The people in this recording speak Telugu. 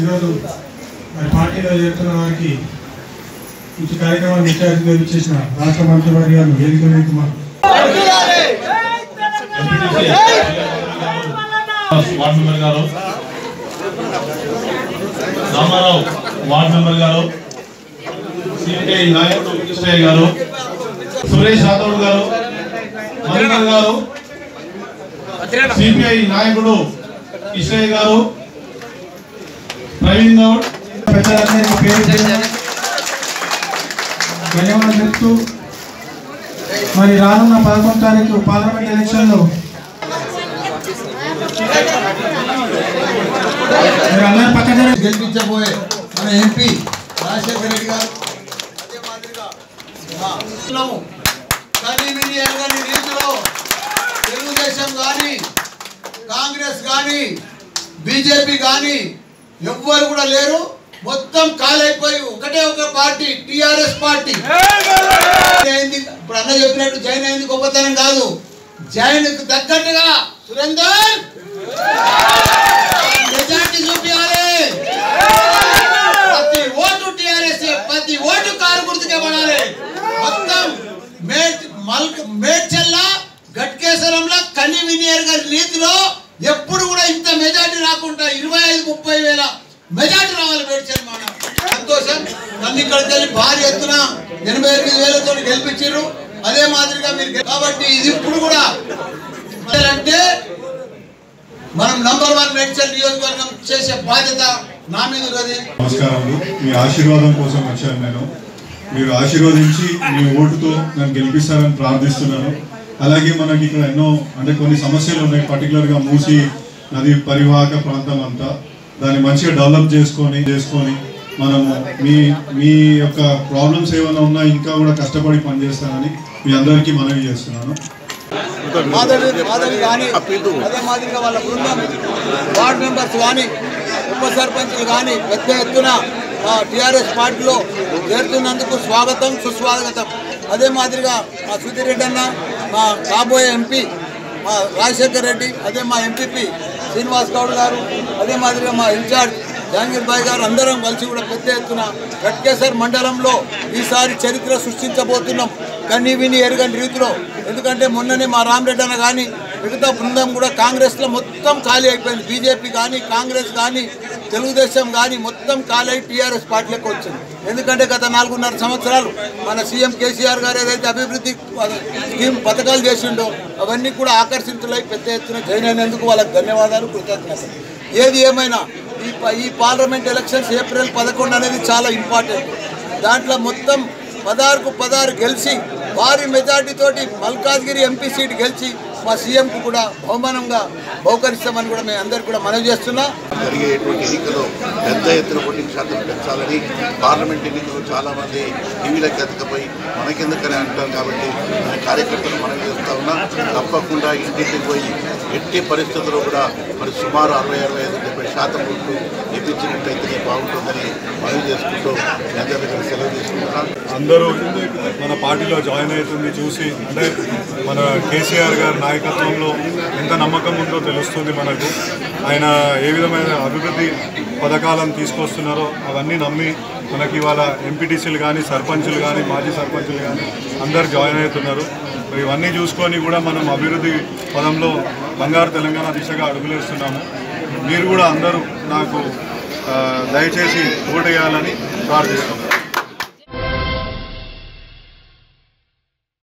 ఈరోజు మరి పార్టీలో చేరుతున్న వారికి ఈ కార్యక్రమాన్ని ముఖ్య అతిథిగా ఇచ్చేసిన రాష్ట్ర మంత్రి వర్గాలు వేదిక వేదిక మా- వార్డ్ మెంబర్ గారు రామారావు వార్డ్ మెంబర్ గారు సిపిఐ నాయకుడు కృష్ణయ్య గారు సురేష్ రాథోడ్ గారు మధుకర్ గారు సిపిఐ నాయకుడు కృష్ణయ్య గారు ప్రవీణ్ గౌడ్ పెద్దలందరికీ పేరు పేరున ధన్యవాదాలు చెప్తూ మరి రానున్న పదకొండు తారీఖు పార్లమెంట్ ఎలక్షన్లో మీరు అందరి పక్క జరగండి. గెలిపించబోయే మన ఎంపీ రాజశేఖర రెడ్డి గారు అదే మాదిరిగా ఆ, ఉన్నాము. కానీ వీరి ఎరగని రీతిలో తెలుగుదేశం కానీ కాంగ్రెస్ కానీ బీజేపీ కానీ ఎవ్వరు కూడా లేరు మొత్తం కాలైపోయి ఒకటే ఒక పార్టీ టిఆర్ఎస్ పార్టీ అయింది ఇప్పుడు అన్న చెప్పినట్టు జైన్ అయింది గొప్పతనం కాదు జైన్ తగ్గట్టుగా సురేందర్ మెజార్టీ చూపించాలి ప్రతి ఓటు టిఆర్ఎస్ ప్రతి ఓటు కారు గుర్తుకే పడాలి మొత్తం మేడ్ మల్క్ మేడ్చల్ల గట్కేశ్వరంలో కని వినియర్ గారి రీతిలో ఎప్పుడు కూడా ఇంత మెజార్టీ రాకుండా ఇరవై ఐదు ముప్పై వేల మెజార్టీ రావాలి మేడ్చల్ మనం సంతోషం నన్ను ఇక్కడికి వెళ్ళి భారీ ఎత్తున ఎనభై ఎనిమిది వేలతో గెలిపించారు అదే మాదిరిగా మీరు గె- కాబట్టి ఇది ఇప్పుడు కూడా అంటే మనం నంబర్ వన్ మేడ్చల్ నియోజకవర్గం చేసే బాధ్యత నా మీద ఉన్నది నమస్కారములు మీ ఆశీర్వాదం కోసం వచ్చాను నేను మీరు ఆశీర్వదించి మీ ఓటుతో నన్ను గెలిపిస్తారని ప్రార్థిస్తున్నాను అలాగే మనకి ఇక్కడ ఎన్నో అంటే కొన్ని సమస్యలు ఉన్నాయి పర్టికులర్గా మూసి నది పరివాహక ప్రాంతం అంతా దాన్ని మంచిగా డెవలప్ చేసుకొని చేసుకొని మనము మీ మీ యొక్క ప్రాబ్లమ్స్ ఏమైనా ఉన్నా ఇంకా కూడా కష్టపడి పనిచేస్తానని మీ అందరికీ మనవి చేస్తున్నాను మాధవి మాధవి కానీ అదే మాదిరిగా వాళ్ళ బృందం వార్డ్ మెంబర్స్ కానీ ఉప సర్పంచ్లు కానీ పెద్ద ఎత్తున టిఆర్ఎస్ పార్టీలో చేరుతున్నందుకు స్వాగతం సుస్వాగతం అదే మాదిరిగా మా సుధీర్ రెడ్డి అన్న మా కాబోయే ఎంపీ మా రాజశేఖర్ రెడ్డి అదే మా ఎంపీపీ శ్రీనివాస్ గౌడ్ గారు అదే మాదిరిగా మా ఇన్ఛార్జ్ జహాంగీర్ భాయ్ గారు అందరం కలిసి కూడా పెద్ద ఎత్తున గట్కేసర్ మండలంలో ఈసారి చరిత్ర సృష్టించబోతున్నాం కన్నీ విని ఎరగని రీతిలో ఎందుకంటే మొన్ననే మా రామరెడ్డి అన్న కానీ మిగతా బృందం కూడా కాంగ్రెస్లో మొత్తం ఖాళీ అయిపోయింది బీజేపీ కానీ కాంగ్రెస్ కానీ తెలుగుదేశం కానీ మొత్తం ఖాళీ అయి టీఆర్ఎస్ పార్టీలోకి వచ్చింది ఎందుకంటే గత నాలుగున్నర సంవత్సరాలు మన సీఎం కేసీఆర్ గారు ఏదైతే అభివృద్ధి స్కీమ్ పథకాలు చేసిండో అవన్నీ కూడా ఆకర్షితులై పెద్ద ఎత్తున జాయిన్ అయినందుకు వాళ్ళకి ధన్యవాదాలు కృతజ్ఞతలు ఏది ఏమైనా ఈ ప- ఈ పార్లమెంట్ ఎలక్షన్స్ ఏప్రిల్ పదకొండు అనేది చాలా ఇంపార్టెంట్ దాంట్లో మొత్తం పదహారుకు పదహారు గెలిచి భారీ మెజార్టీ తోటి మల్కాజ్గిరి ఎంపీ సీట్ గెలిచి మా సీఎంకు కూడా బహుమానంగా బహుకరిస్తామని కూడా మేము అందరికి కూడా మనవి చేస్తున్నా జరిగేటువంటి ఎన్నికల్లో పెద్ద ఎత్తున ఓటింగ్ శాతం పెంచాలని పార్లమెంట్ ఎన్నికల్లో చాలా మంది టీవీలకు ఎత్తకపోయి మనకెందుకని అంటారు కాబట్టి మన కార్యకర్తలు మనం చేస్తా ఉన్నా తప్పకుండా ఇంటింటికి పోయి ఎట్టి పరిస్థితుల్లో కూడా మరి సుమారు అరవై అరవై ఐదు డెబ్బై శాతం ఓట్లు ఇప్పించినట్టయితే బాగుంటుందని మనవి చేసుకుంటూ మీ అందరి దగ్గర సెలవు తీసుకుంటున్నాను అందరూ మన పార్టీలో జాయిన్ అవుతుంది చూసి అంటే మన కేసీఆర్ గారి నాయకత్వంలో ఎంత నమ్మకం ఉందో తెలుస్తుంది మనకు ఆయన ఏ విధమైన అభివృద్ధి పథకాలను తీసుకొస్తున్నారో అవన్నీ నమ్మి మనకి ఇవాళ ఎంపీటీసీలు కానీ సర్పంచులు కానీ మాజీ సర్పంచులు కానీ అందరు జాయిన్ అవుతున్నారు మరి ఇవన్నీ చూసుకొని కూడా మనం అభివృద్ధి పదంలో బంగారు తెలంగాణ దిశగా అడుగులేస్తున్నాము మీరు కూడా అందరూ నాకు ఆ, దయచేసి ఓటేయాలని ప్రార్థిస్తున్నాను